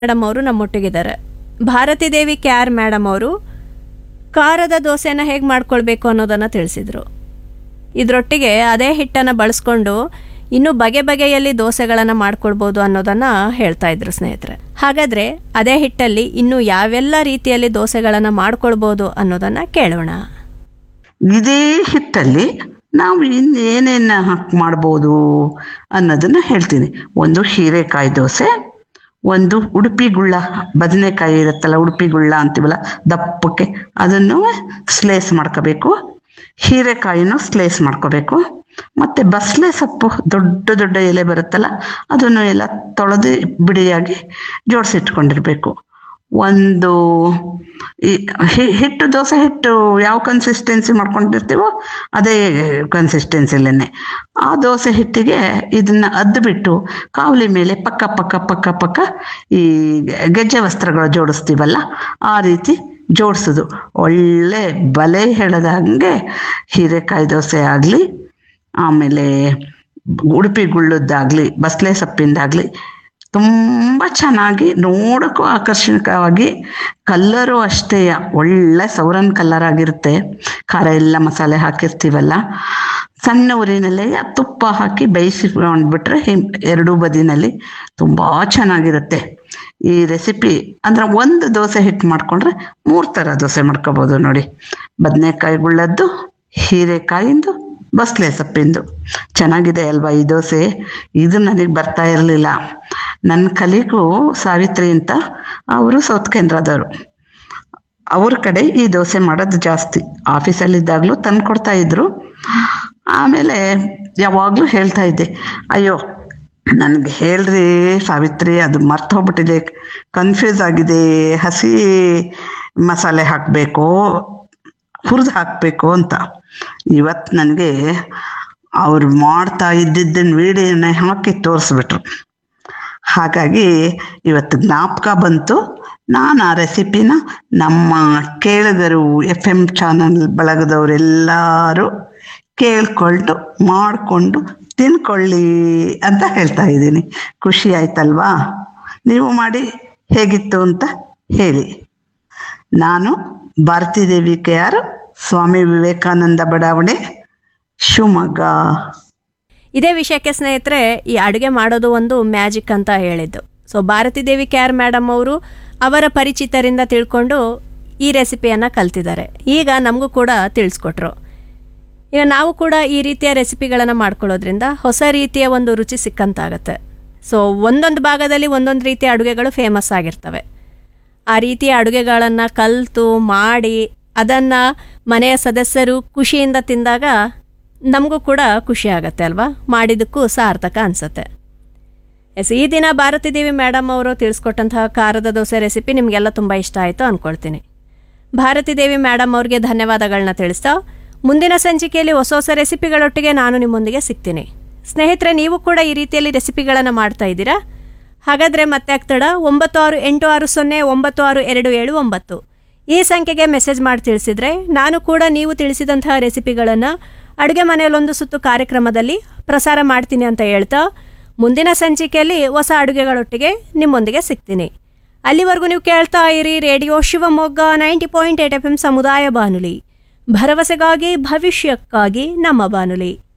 madam ಅವರು ನಮ್ಮೊಟ್ಟಿಗಿದ್ದಾರೆ ಭಾರತಿ ದೇವಿ ಕ್ಯಾರ್ ಮೇಡಮ್ ಅವರು ಖಾರದ ದೋಸೆನ ಹೇಗೆ ಮಾಡ್ಕೊಳ್ಬೇಕು ಅನ್ನೋದನ್ನು ತಿಳಿಸಿದರು ಇದರೊಟ್ಟಿಗೆ ಅದೇ ಹಿಟ್ಟನ್ನು ಬಳಸ್ಕೊಂಡು ಇನ್ನೂ ಬಗೆ ಬಗೆಯಲ್ಲಿ ದೋಸೆಗಳನ್ನು ಮಾಡ್ಕೊಳ್ಬೋದು ಅನ್ನೋದನ್ನು ಹೇಳ್ತಾ ಇದ್ರು ಸ್ನೇಹಿತರೆ ಹಾಗಾದರೆ ಅದೇ ಹಿಟ್ಟಲ್ಲಿ ಇನ್ನೂ ಯಾವೆಲ್ಲ ರೀತಿಯಲ್ಲಿ ದೋಸೆಗಳನ್ನು ಮಾಡ್ಕೊಳ್ಬೋದು ಅನ್ನೋದನ್ನು ಕೇಳೋಣ ಇದೇ ಹಿಟ್ಟಲ್ಲಿ ನಾವು ಇನ್ನು ಏನೇನು ಹಾಕಿ ಮಾಡ್ಬೋದು ಅನ್ನೋದನ್ನ ಹೇಳ್ತೀನಿ ಒಂದು ಹೀರೆಕಾಯಿ ದೋಸೆ ಒಂದು ಉಡುಪಿ ಗುಳ್ಳ ಬದನೆಕಾಯಿ ಇರುತ್ತಲ್ಲ ಉಡುಪಿ ಗುಳ್ಳ ಅಂತೀವಲ್ಲ ದಪ್ಪಕ್ಕೆ ಅದನ್ನು ಸ್ಲೇಸ್ ಮಾಡ್ಕೋಬೇಕು ಹೀರೆಕಾಯಿನೂ ಸ್ಲೇಸ್ ಮಾಡ್ಕೋಬೇಕು ಮತ್ತೆ ಬಸ್ಲೆ ಸೊಪ್ಪು ದೊಡ್ಡ ದೊಡ್ಡ ಎಲೆ ಬರುತ್ತಲ್ಲ ಅದನ್ನು ಎಲ್ಲ ತೊಳೆದು ಬಿಡಿಯಾಗಿ ಜೋಡಿಸಿಟ್ಕೊಂಡಿರ್ಬೇಕು ಒಂದು ಈ ಹಿ- ಹಿಟ್ಟು ದೋಸೆ ಹಿಟ್ಟು ಯಾವ ಕನ್ಸಿಸ್ಟೆನ್ಸಿ ಮಾಡ್ಕೊಂಡಿರ್ತೀವೋ ಅದೇ ಕನ್ಸಿಸ್ಟೆನ್ಸಿಲೇನೆ ಆ ದೋಸೆ ಹಿಟ್ಟಿಗೆ ಇದನ್ನ ಅದ್ದು ಬಿಟ್ಟು ಕಾವಲಿ ಮೇಲೆ ಪಕ್ಕ ಪಕ್ಕ ಪಕ್ಕ ಪಕ್ಕ ಈ ಗೆಜ್ಜೆ ವಸ್ತ್ರಗಳು ಜೋಡಿಸ್ತೀವಲ್ಲ ಆ ರೀತಿ ಜೋಡಿಸೋದು ಒಳ್ಳೆ ಬಲೆ ಹೇಳದ ಹಂಗೆ ಹೀರೆಕಾಯಿ ದೋಸೆ ಆಗಲಿ ಆಮೇಲೆ ಉಡುಪಿ ಗುಳ್ಳದ್ದಾಗ್ಲಿ ಬಸ್ಲೆ ಸೊಪ್ಪಿಂದಾಗ್ಲಿ ತುಂಬ ಚೆನ್ನಾಗಿ ನೋಡೋಕ್ಕೂ ಆಕರ್ಷಕವಾಗಿ ಕಲ್ಲರು ಅಷ್ಟೇ ಒಳ್ಳೆ ಸೌರನ್ ಕಲರ್ ಆಗಿರುತ್ತೆ ಖಾರ ಎಲ್ಲ ಮಸಾಲೆ ಹಾಕಿರ್ತೀವಲ್ಲ ಸಣ್ಣ ಉರಿನಲ್ಲೇ ತುಪ್ಪ ಹಾಕಿ ಬೇಯಿಸಿಕೊಂಡ್ಬಿಟ್ರೆ ಹಿಂ- ಎರಡೂ ಬದಿನಲ್ಲಿ ತುಂಬ ಚೆನ್ನಾಗಿರುತ್ತೆ ಈ ರೆಸಿಪಿ ಅಂದ್ರೆ ಒಂದು ದೋಸೆ ಹಿಟ್ಟು ಮಾಡ್ಕೊಂಡ್ರೆ ಮೂರು ಥರ ದೋಸೆ ಮಾಡ್ಕೋಬೋದು ನೋಡಿ ಬದನೆಕಾಯಿ ಗುಳ್ಳದ್ದು ಹೀರೆಕಾಯಿಂದು ಬಸ್ಲೆ ಸೊಪ್ಪಿಂದು ಚೆನ್ನಾಗಿದೆ ಅಲ್ವಾ ಈ ದೋಸೆ ಇದು ನನಗೆ ಬರ್ತಾ ಇರಲಿಲ್ಲ ನನ್ನ ಕಲಿಗೂ ಸಾವಿತ್ರಿ ಅಂತ ಅವರು ಸೌತ್ ಕೇಂದ್ರದವರು ಅವ್ರ ಕಡೆ ಈ ದೋಸೆ ಮಾಡೋದು ಜಾಸ್ತಿ ಆಫೀಸಲ್ಲಿದ್ದಾಗಲೂ ತಂದು ಕೊಡ್ತಾ ಇದ್ರು ಆಮೇಲೆ ಯಾವಾಗಲೂ ಹೇಳ್ತಾ ಇದ್ದೆ ಅಯ್ಯೋ ನನಗೆ ಹೇಳ್ರಿ ಸಾವಿತ್ರಿ ಅದು ಮರ್ತು ಹೋಗ್ಬಿಟ್ಟಿದೆ ಕನ್ಫ್ಯೂಸ್ ಆಗಿದೆ ಹಸಿ ಮಸಾಲೆ ಹಾಕಬೇಕು ಹುರಿದು ಹಾಕಬೇಕು ಅಂತ ಇವತ್ತು ನನಗೆ ಅವ್ರು ಮಾಡ್ತಾ ಇದ್ದಿದ್ದನ್ನ ವಿಡಿಯೋನ ಹಾಕಿ ತೋರಿಸ್ಬಿಟ್ರು ಹಾಗಾಗಿ ಇವತ್ತು ಜ್ಞಾಪಕ ಬಂತು ನಾನು ಆ ರೆಸಿಪಿನ ನಮ್ಮ ಕೇಳಿದರು ಎಫ್ ಎಮ್ ಚಾನಲ್ ಬಳಗದವರೆಲ್ಲರೂ ಕೇಳ್ಕೊಂಡು ಮಾಡಿಕೊಂಡು ತಿನ್ಕೊಳ್ಳಿ ಅಂತ ಹೇಳ್ತಾ ಇದ್ದೀನಿ ಖುಷಿ ಆಯ್ತಲ್ವಾ ನೀವು ಮಾಡಿ ಹೇಗಿತ್ತು ಅಂತ ಹೇಳಿ ನಾನು ಭಾರತೀ ದೇವಿ ಕೆ ಆರ್ ಸ್ವಾಮಿ ವಿವೇಕಾನಂದ ಬಡಾವಣೆ ಶಿವಮೊಗ್ಗ ಇದೇ ವಿಷಯಕ್ಕೆ ಸ್ನೇಹಿತರೆ ಈ ಅಡುಗೆ ಮಾಡೋದು ಒಂದು ಮ್ಯಾಜಿಕ್ ಅಂತ ಹೇಳಿದ್ದು ಸೊ ಭಾರತಿ ದೇವಿ ಕ್ಯಾರ್ ಮೇಡಮ್ ಅವರು ಅವರ ಪರಿಚಿತರಿಂದ ತಿಳ್ಕೊಂಡು ಈ ರೆಸಿಪಿಯನ್ನು ಕಲ್ತಿದ್ದಾರೆ ಈಗ ನಮಗೂ ಕೂಡ ತಿಳಿಸ್ಕೊಟ್ರು ಈಗ ನಾವು ಕೂಡ ಈ ರೀತಿಯ ರೆಸಿಪಿಗಳನ್ನು ಮಾಡ್ಕೊಳ್ಳೋದ್ರಿಂದ ಹೊಸ ರೀತಿಯ ಒಂದು ರುಚಿ ಸಿಕ್ಕಂತಾಗತ್ತೆ ಸೊ ಒಂದೊಂದು ಭಾಗದಲ್ಲಿ ಒಂದೊಂದು ರೀತಿಯ ಅಡುಗೆಗಳು ಫೇಮಸ್ ಆಗಿರ್ತವೆ ಆ ರೀತಿಯ ಅಡುಗೆಗಳನ್ನು ಕಲಿತು ಮಾಡಿ ಅದನ್ನು ಮನೆಯ ಸದಸ್ಯರು ಖುಷಿಯಿಂದ ತಿಂದಾಗ ನಮಗೂ ಕೂಡ ಖುಷಿ ಆಗತ್ತೆ ಅಲ್ವಾ ಮಾಡಿದ್ದಕ್ಕೂ ಸಾರ್ಥಕ ಅನಿಸುತ್ತೆ ಎಸ್ ಈ ದಿನ ಭಾರತಿ ದೇವಿ ಮೇಡಮ್ ಅವರು ತಿಳಿಸ್ಕೊಟ್ಟಂತಹ ಖಾರದ ದೋಸೆ ರೆಸಿಪಿ ನಿಮಗೆಲ್ಲ ತುಂಬ ಇಷ್ಟ ಆಯಿತು ಅಂದ್ಕೊಳ್ತೀನಿ ಭಾರತಿ ದೇವಿ ಮೇಡಮ್ ಅವ್ರಿಗೆ ಧನ್ಯವಾದಗಳನ್ನ ತಿಳಿಸ್ತಾ ಮುಂದಿನ ಸಂಚಿಕೆಯಲ್ಲಿ ಹೊಸ ಹೊಸ ರೆಸಿಪಿಗಳೊಟ್ಟಿಗೆ ನಾನು ನಿಮ್ಮೊಂದಿಗೆ ಸಿಗ್ತೀನಿ ಸ್ನೇಹಿತರೆ ನೀವು ಕೂಡ ಈ ರೀತಿಯಲ್ಲಿ ರೆಸಿಪಿಗಳನ್ನು ಮಾಡ್ತಾ ಇದ್ದೀರಾ ಹಾಗಾದರೆ ಮತ್ತೆ ಆಗ್ತಡ ಒಂಬತ್ತು ಆರು ಎಂಟು ಆರು ಸೊನ್ನೆ ಒಂಬತ್ತು ಆರು ಎರಡು ಏಳು ಒಂಬತ್ತು ಈ ಸಂಖ್ಯೆಗೆ ಮೆಸೇಜ್ ಮಾಡಿ ತಿಳಿಸಿದ್ರೆ ನಾನು ಕೂಡ ನೀವು ತಿಳಿಸಿದಂತಹ ರೆಸಿಪಿಗಳನ್ನು ಅಡುಗೆ ಮನೆಯಲ್ಲೊಂದು ಸುತ್ತು ಕಾರ್ಯಕ್ರಮದಲ್ಲಿ ಪ್ರಸಾರ ಮಾಡ್ತೀನಿ ಅಂತ ಹೇಳ್ತಾ ಮುಂದಿನ ಸಂಚಿಕೆಯಲ್ಲಿ ಹೊಸ ಅಡುಗೆಗಳೊಟ್ಟಿಗೆ ನಿಮ್ಮೊಂದಿಗೆ ಸಿಗ್ತೀನಿ ಅಲ್ಲಿವರೆಗೂ ನೀವು ಕೇಳ್ತಾ ಇರಿ radio Shivamogga ninety point eight F M ಸಮುದಾಯ ಬಾನುಲಿ ಭರವಸೆಗಾಗಿ ಭವಿಷ್ಯಕ್ಕಾಗಿ ನಮ್ಮ ಬಾನುಲಿ